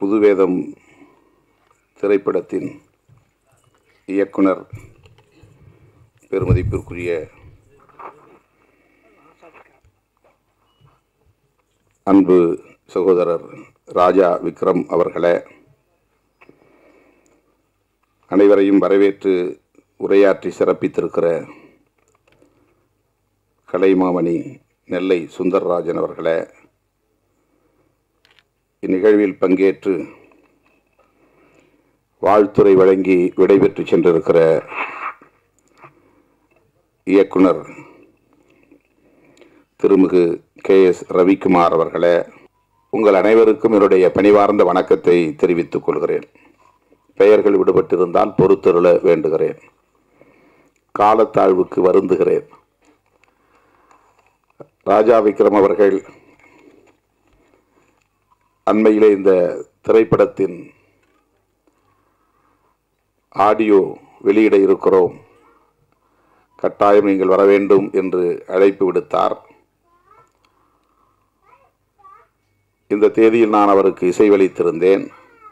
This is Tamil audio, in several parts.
புதுவேதம் திரைப்படத்தின் இயக்குனர் பெருமதிப்பிற்குரிய அன்பு சகோதரர் ராஜா விக்ரம் அவர்களே அனைவரையும் வரவேற்று உரையாற்றி சிறப்பித்திருக்கிற கலைமாமணி நெல்லை சுந்தரராஜன் அவர்களே இந்நிகழ்வில் பங்கேற்று வாழ்த்துறை வழங்கி விடைபெற்று சென்றிருக்கிற இயக்குனர் திருமிகு கே எஸ் ரவிக்குமார் அவர்களே உங்கள் அனைவருக்கும் என்னுடைய பணிவார்ந்த வணக்கத்தை தெரிவித்துக் கொள்கிறேன் பெயர்கள் விடுபட்டிருந்தால் பொறுத்தருள வேண்டுகிறேன் காலத்தாழ்வுக்கு வருந்துகிறேன் ராஜா விக்ரம் அவர்கள் அண்மையிலே இந்த திரைப்படத்தின் ஆடியோ வெளியிட இருக்கிறோம் கட்டாயம் நீங்கள் வர வேண்டும் என்று அழைப்பு விடுத்தார் இந்த தேதியில் நான் அவருக்கு இசைவளித்திருந்தேன்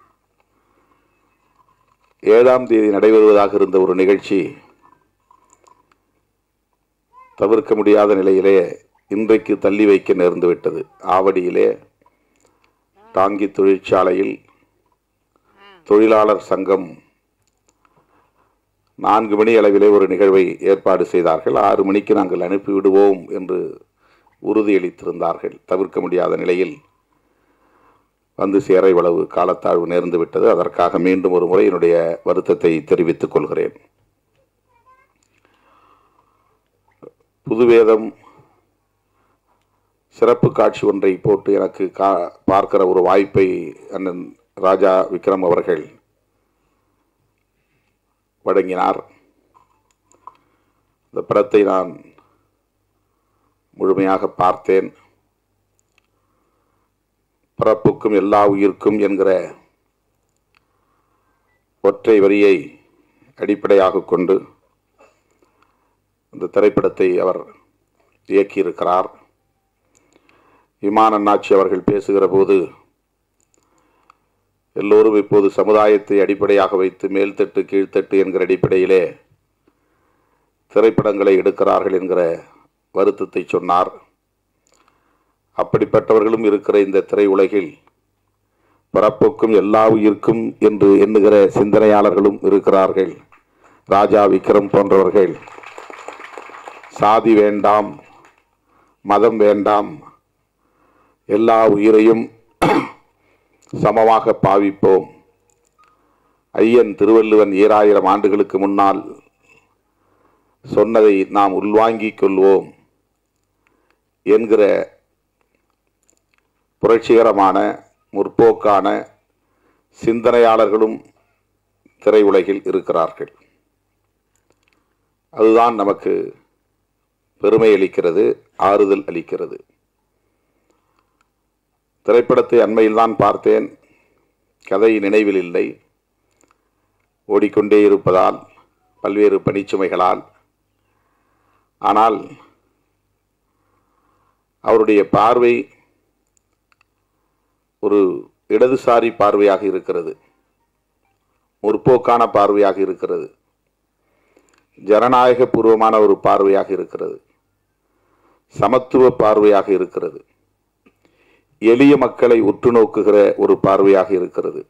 ஏழாம் தேதி நடைபெறுவதாக இருந்த ஒரு நிகழ்ச்சி தவிர்க்க முடியாத நிலையிலே இன்றைக்கு தள்ளி வைக்க நேர்ந்து விட்டது ஆவடியிலே டாங்கி தொழிற்சாலையில் தொழிலாளர் சங்கம் நான்கு மணி அளவிலே ஒரு நிகழ்வை ஏற்பாடு செய்தார்கள் ஆறு மணிக்கு நாங்கள் அனுப்பிவிடுவோம் என்று உறுதியளித்திருந்தார்கள் தவிர்க்க முடியாத நிலையில் வந்து சேர இவ்வளவு காலத்தாழ்வு நேர்ந்து விட்டது அதற்காக மீண்டும் ஒரு முறை என்னுடைய வருத்தத்தை தெரிவித்துக் கொள்கிறேன் புதுவேதம் சிறப்பு காட்சி ஒன்றை போட்டு எனக்கு கா பார்க்கிற ஒரு வாய்ப்பை அண்ணன் ராஜா விக்ரம் அவர்கள் வழங்கினார் இந்த படத்தை நான் முழுமையாக பார்த்தேன் பிறப்புக்கும் எல்லா உயிர்க்கும் என்கிற ஒற்றை வரியை அடிப்படையாக கொண்டு இந்த திரைப்படத்தை அவர் இயக்கியிருக்கிறார் விமான அண்ணாச்சி அவர்கள் பேசுகிற போது எல்லோரும் இப்போது சமுதாயத்தை அடிப்படையாக வைத்து மேல்தட்டு கீழ்த்தட்டு என்கிற அடிப்படையிலே திரைப்படங்களை எடுக்கிறார்கள் என்கிற வருத்தத்தை சொன்னார் அப்படிப்பட்டவர்களும் இருக்கிற இந்த திரையுலகில் பிறப்புக்கும் எல்லா உயிர்க்கும் என்று எண்ணுகிற சிந்தனையாளர்களும் இருக்கிறார்கள் ராஜா விக்ரம் போன்றவர்கள் சாதி வேண்டாம் மதம் வேண்டாம் எல்லா உயிரையும் சமமாக பாவிப்போம் ஐயன் திருவள்ளுவன் ஏழாயிரம் ஆண்டுகளுக்கு முன்னால் சொன்னதை நாம் உள்வாங்கிக் கொள்வோம் என்கிற புரட்சிகரமான முற்போக்கான சிந்தனையாளர்களும் திரையுலகில் இருக்கிறார்கள் அதுதான் நமக்கு பெருமை அளிக்கிறது ஆறுதல் அளிக்கிறது திரைப்படத்தை அண்மையில் தான் பார்த்தேன் கதை நினைவில் இல்லை ஓடிக்கொண்டே இருப்பதால் பல்வேறு பணிச்சுமைகளால் ஆனால் அவருடைய பார்வை ஒரு இடதுசாரி பார்வையாக இருக்கிறது முற்போக்கான பார்வையாக இருக்கிறது ஜனநாயக பூர்வமான ஒரு பார்வையாக இருக்கிறது சமத்துவ பார்வையாக இருக்கிறது எளிய மக்களை உற்று நோக்குகிற ஒரு பார்வையாக இருக்கிறது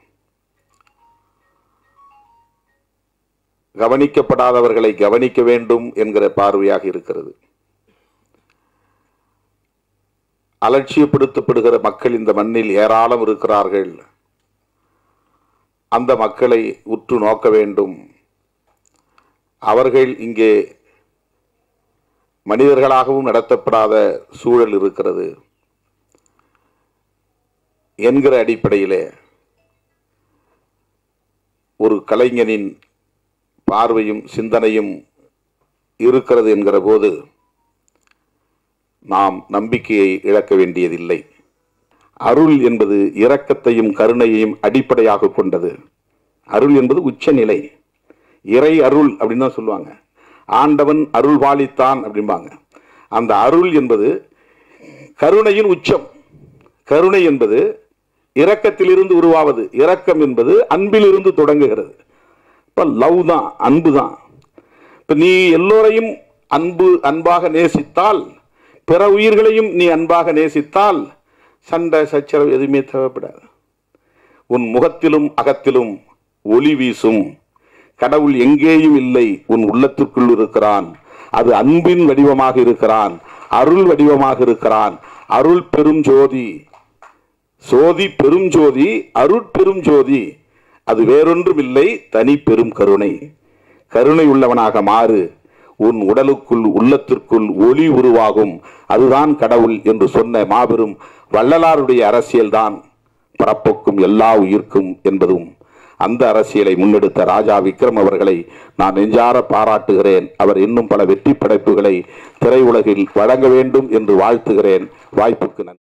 கவனிக்கப்படாதவர்களை கவனிக்க வேண்டும் என்கிற பார்வையாக இருக்கிறது அலட்சியப்படுத்தப்படுகிற மக்கள் இந்த மண்ணில் ஏராளம் இருக்கிறார்கள் அந்த மக்களை உற்று நோக்க வேண்டும் அவர்கள் இங்கே மனிதர்களாகவும் நடத்தப்படாத சூழல் இருக்கிறது என்கிற அடிப்படையிலே ஒரு கலைஞனின் பார்வையும் சிந்தனையும் இருக்கிறது என்கிற போது நாம் நம்பிக்கையை இழக்க வேண்டியதில்லை அருள் என்பது இரக்கத்தையும் கருணையையும் அடிப்படையாக கொண்டது அருள் என்பது உச்சநிலை இறை அருள் அப்படின்னு தான் சொல்லுவாங்க ஆண்டவன் அருள் பாலித்தான் அப்படிம்பாங்க அந்த அருள் என்பது கருணையின் உச்சம் கருணை என்பது இரக்கத்திலிருந்து உருவாவது இரக்கம் என்பது அன்பிலிருந்து தொடங்குகிறது இப்ப லவ் தான் அன்பு தான் இப்ப நீ எல்லோரையும் அன்பு அன்பாக நேசித்தால் பிற உயிர்களையும் நீ அன்பாக நேசித்தால் சண்டை சச்சரவு எதுவுமே தேவைப்படாது உன் முகத்திலும் அகத்திலும் ஒளி வீசும் கடவுள் எங்கேயும் இல்லை உன் உள்ளத்திற்குள் இருக்கிறான் அது அன்பின் வடிவமாக இருக்கிறான் அருள் வடிவமாக இருக்கிறான் அருள் பெரும் ஜோதி சோதி பெரும் ஜோதி அருட்பெரும் ஜோதி அது வேறொன்றும் இல்லை தனி பெரும் கருணை கருணை உள்ளவனாக மாறு உன் உடலுக்குள் உள்ளத்திற்குள் ஒளி உருவாகும் அதுதான் கடவுள் என்று சொன்ன மாபெரும் வள்ளலாருடைய அரசியல்தான் பரப்போக்கும் எல்லா உயிர்க்கும் என்பதும் அந்த அரசியலை முன்னெடுத்த ராஜா விக்ரம் அவர்களை நான் நெஞ்சார பாராட்டுகிறேன் அவர் இன்னும் பல வெற்றி படைப்புகளை திரையுலகில் வழங்க வேண்டும் என்று வாழ்த்துகிறேன் வாய்ப்புக்கு நன்றி